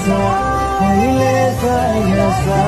ஐலேசா ஐலேசா ஐலேசா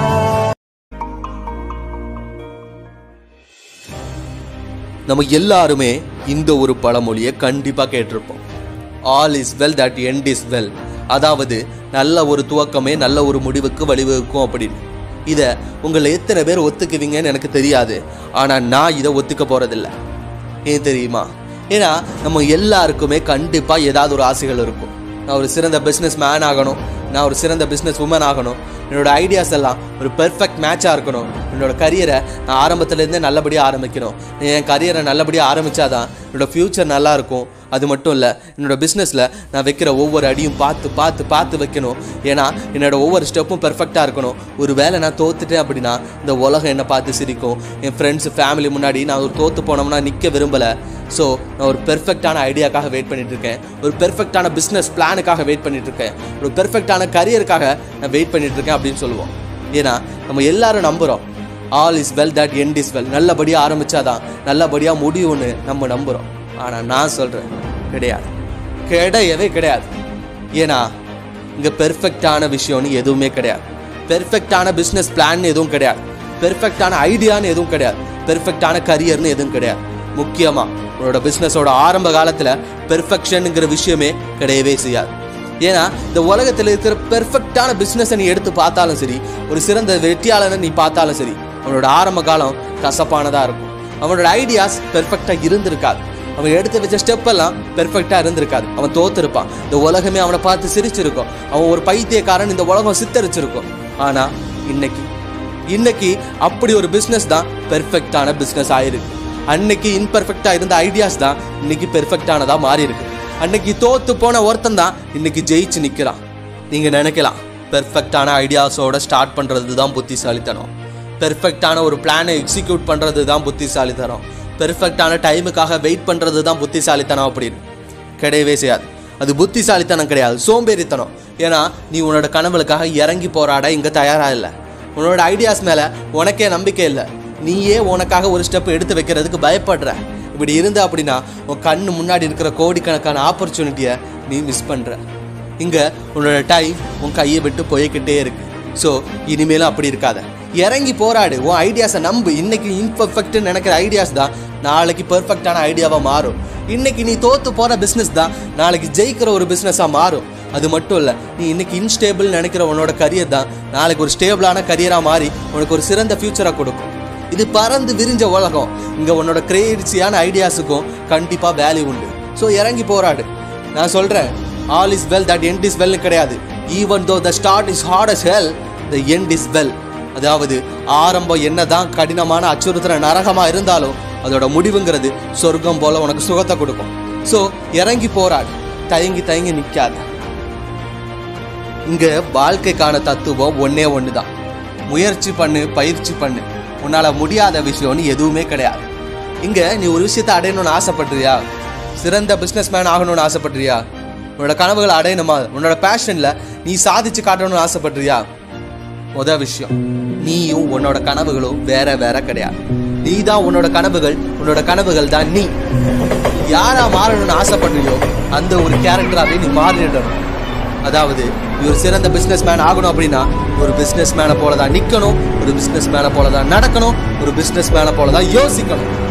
நம்ம எல்லாருமே இந்த ஒரு பழமொழியை கண்டிப்பாக கேட்டிருப்போம் all is well that end is well அதாவது நல்ல ஒரு துவக்கமே நல்ல ஒரு முடிவுக்கு வழிவகுக்கும் அப்படின்னு இதை உங்களை எத்தனை பேர் ஒத்துக்குவீங்கன்னு எனக்கு தெரியாது ஆனால் நான் இதை ஒத்துக்க போகிறதில்ல ஏன் தெரியுமா ஏன்னா நம்ம எல்லாருக்குமே கண்டிப்பாக ஏதாவது ஒரு ஆசைகள் இருக்கும் நான் ஒரு சிறந்த பிஸ்னஸ் மேன் ஆகணும் நான் ஒரு சிறந்த பிஸ்னஸ் உமன் ஆகணும் என்னோட ஐடியாஸ் எல்லாம் ஒரு பெர்ஃபெக்ட் மேட்சாக இருக்கணும் என்னோட கரியரை நான் ஆரம்பத்துலேருந்தே நல்லபடியாக ஆரம்பிக்கணும் என் கரியரை நல்லபடியாக ஆரம்பித்தாதான் என்னோட ஃப்யூச்சர் நல்லா இருக்கும் அது மட்டும் இல்லை என்னோட பிஸ்னஸில் நான் வைக்கிற ஒவ்வொரு அடியும் பார்த்து பார்த்து பார்த்து வைக்கணும் ஏன்னா என்னோட ஒவ்வொரு ஸ்டெப்பும் பெர்ஃபெக்டாக இருக்கணும் ஒரு வேளை நான் தோத்துட்டேன் அப்படின்னா இந்த உலகம் என்னை பார்த்து சிரிக்கும் என் ஃப்ரெண்ட்ஸ் ஃபேமிலி முன்னாடி நான் ஒரு தோத்து போனோம்னா நிற்க விரும்பலை ஸோ நான் ஒரு பெர்ஃபெக்டான ஐடியாக்காக வெயிட் பண்ணிட்டு இருக்கேன் ஒரு பெர்ஃபெக்டான பிஸ்னஸ் பிளானுக்காக வெயிட் பண்ணிட்டு இருக்கேன் ஒரு பெர்ஃபெக்டான கரியருக்காக நான் வெயிட் பண்ணிட்டு இருக்கேன் அப்படின்னு சொல்லுவோம் ஏன்னா நம்ம எல்லாரும் நம்புகிறோம் all is well that end is well நல்லபடியாக ஆரம்பிச்சாதான் நல்லபடியாக முடியும்னு நம்ம நம்புகிறோம் ஆனால் நான் சொல்கிறேன் கிடையாது கிடையவே கிடையாது ஏன்னா இங்கே பெர்ஃபெக்டான விஷயம்னு எதுவுமே கிடையாது பெர்ஃபெக்டான பிஸ்னஸ் பிளான் எதுவும் கிடையாது பெர்ஃபெக்டான ஐடியான்னு எதுவும் கிடையாது பெர்ஃபெக்டான கரியர்னு எதுவும் கிடையாது முக்கியமாக உன்னோட பிஸ்னஸோட ஆரம்ப காலத்தில் பெர்ஃபெக்ஷனுங்கிற விஷயமே கிடையவே செய்யாது ஏன்னா இந்த உலகத்தில் இருக்கிற பெர்ஃபெக்டான பிஸ்னஸை நீ எடுத்து பார்த்தாலும் சரி ஒரு சிறந்த வெற்றியாளனை நீ பார்த்தாலும் சரி அவனோட ஆரம்ப காலம் கசப்பானதாக இருக்கும் அவனோட ஐடியாஸ் பெர்ஃபெக்டாக இருந்திருக்காது அவன் எடுத்து வச்ச ஸ்டெப் எல்லாம் பெர்ஃபெக்டாக இருந்திருக்காது அவன் தோத்துருப்பான் இந்த உலகமே அவனை பார்த்து சிரிச்சிருக்கும் அவன் ஒரு பைத்தியக்காரன் இந்த உலகம் சித்தரிச்சிருக்கும் ஆனால் இன்னைக்கு இன்னைக்கு அப்படி ஒரு பிஸ்னஸ் தான் பெர்ஃபெக்டான பிஸ்னஸ் ஆயிருக்கு அன்னைக்கு இன்பெர்ஃபெக்டாக இருந்த ஐடியாஸ் தான் இன்னைக்கு பெர்ஃபெக்டானதாக மாறி இருக்கு அன்னைக்கு தோத்து போன ஒருத்தன் தான் இன்னைக்கு ஜெயிச்சு நிற்கிறான் நீங்கள் நினைக்கலாம் பெர்ஃபெக்டான ஐடியாஸோட ஸ்டார்ட் பண்ணுறது தான் புத்திசாலித்தனம் பெர்ஃபெக்டான ஒரு பிளானை எக்ஸிக்யூட் பண்ணுறது தான் புத்திசாலித்தனம் பெர்ஃபெக்டான டைமுக்காக வெயிட் பண்ணுறது தான் புத்திசாலித்தனம் அப்படின்னு கிடையவே செய்யாது அது புத்திசாலித்தனம் கிடையாது சோம்பேறித்தனம் ஏன்னா நீ உன்னோட கனவுகளுக்காக இறங்கி போராட இங்கே தயாராக இல்லை உன்னோட ஐடியாஸ் மேலே உனக்கே நம்பிக்கை இல்லை நீயே உனக்காக ஒரு ஸ்டெப் எடுத்து வைக்கிறதுக்கு பயப்படுற இப்படி இருந்த அப்படின்னா உன் கண்ணு முன்னாடி இருக்கிற கோடிக்கணக்கான ஆப்பர்ச்சுனிட்டியை நீ மிஸ் பண்ணுற இங்கே உன்னோட டைம் உன் கையை விட்டு போய்கிட்டே இருக்கு ஸோ இனிமேலும் அப்படி இருக்காத இறங்கி போராடு உன் ஐடியாஸை நம்பு இன்னைக்கு இன்பர்ஃபெக்ட்னு நினைக்கிற ஐடியாஸ் தான் நாளைக்கு பெர்ஃபெக்டான ஐடியாவாக மாறும் இன்னைக்கு நீ தோத்து போகிற பிஸ்னஸ் தான் நாளைக்கு ஜெயிக்கிற ஒரு பிஸ்னஸாக மாறும் அது மட்டும் இல்லை நீ இன்னைக்கு இன்ஸ்டேபிள் நினைக்கிற உன்னோட கரியர் தான் நாளைக்கு ஒரு ஸ்டேபிளான கரியராக மாறி உனக்கு ஒரு சிறந்த ஃபியூச்சரை கொடுக்கும் இது பறந்து விரிஞ்ச உலகம் இங்கே உன்னோட கிரேசியான ஐடியாஸுக்கும் கண்டிப்பாக வேல்யூ உண்டு ஸோ இறங்கி போராடு நான் சொல்கிறேன் all is well that end is வெல்னு கிடையாது even though the start is hard as hell the end is well அதாவது ஆரம்பம் என்னதான் கடினமான அச்சுறுத்துற நரகமா இருந்தாலும் அதோட முடிவுங்கிறது சொர்க்கம் போல உனக்கு சுகத்தை கொடுக்கும் ஸோ இறங்கி போராடு தயங்கி தயங்கி நிற்காத இங்க வாழ்க்கைக்கான தத்துவம் ஒன்னே ஒன்று தான் முயற்சி பண்ணு பயிற்சி பண்ணு உன்னால முடியாத விஷயம்னு எதுவுமே கிடையாது இங்க நீ ஒரு விஷயத்தை அடையணும்னு ஆசைப்படுறியா சிறந்த பிஸ்னஸ் மேன் ஆகணும்னு ஆசைப்படுறியா உன்னோட கனவுகளை அடையணுமா உன்னோட பேஷன்ல நீ சாதிச்சு காட்டணும்னு ஆசைப்படுறியா முத விஷயம் நீயும் உன்னோட கனவுகளும் வேற வேற கிடையாது நீ தான் உன்னோட கனவுகள் உன்னோட கனவுகள் தான் நீ யாரா மாறணும்னு ஆசைப்படுறியோ அந்த ஒரு கேரக்டராகவே நீ மாறிடணும் அதாவது நீ ஒரு சிறந்த பிஸ்னஸ் மேன் ஆகணும் அப்படின்னா ஒரு பிஸ்னஸ் மேனை போல தான் நிற்கணும் ஒரு பிஸ்னஸ் மேனை போல தான் நடக்கணும் ஒரு பிஸ்னஸ் மேனை போல தான் யோசிக்கணும்